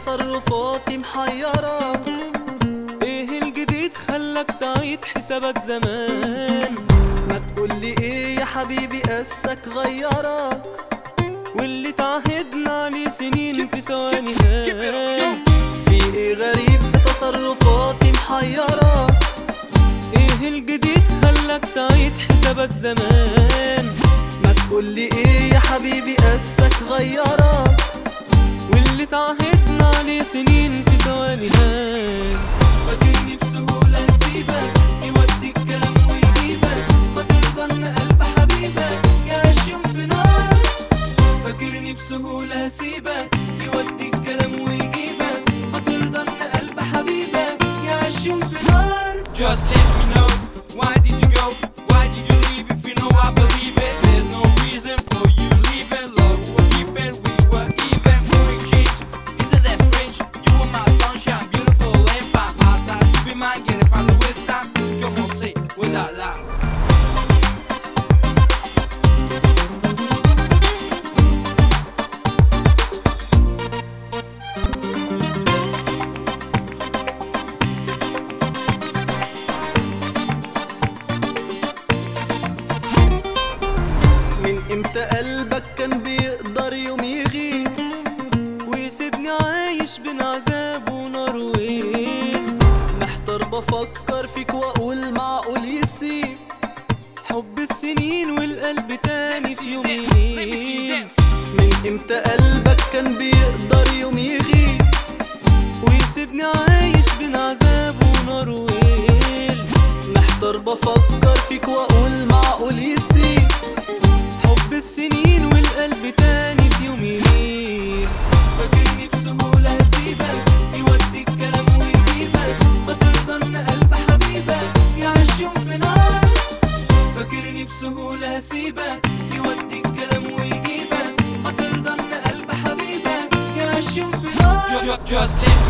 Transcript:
تصرفاتي محيرة ايه الجديد خلاك تعيد حسابات زمان ما تقولي ايه يا حبيبي قاسك غيرك واللي تعهدنا عليه سنين في ثواني هان في ايه غريب في تصرفاتي محيرة ايه الجديد خلاك تعيد حسابات زمان ما تقولي ايه يا حبيبي قاسك غيرك واللي تعهدنا عليه سنين في ثواني هان فاكرني بسهولة اسيبك يودي الكلام ويجيبك ما ترضى ان قلب حبيبك يعيش يوم في نار فاكرني بسهولة اسيبك يودي الكلام ويجيبك ما ترضى ان قلب حبيبك يعيش يوم في نار Just let me know why did you go? Why did you leave? If you know I believe it, there's no reason for you leaving. Love we were keeping, we were even. Moving change, isn't that strange? You were my sunshine, beautiful and fine. I thought you'd be mine, get it finally with time. Come on, say without lie. من امتى قلبك كان بيقدر يوم يغيب ويسيبني عايش بين عذاب ونار ويل محتار بفكر فيك واقول معقول يسيب حب السنين والقلب تاني في يوم Let me see you يغيب dance. من امتى قلبك كان بيقدر يوم يغيب ويسيبني عايش بين عذاب ونار ويل محتار بفكر فيك واقول معقول يسيب حب السنين والقلب تاني في يوم يغيب فاكرني بسهولة هسيبك يودي الكلام ويجيبك ما ترضى ان قلب حبيبك يعيش يوم في نار فاكرني بسهولة هسيبك يودي الكلام ويجيبك ما ترضى ان قلب حبيبك يعيش يوم في نار Just, just let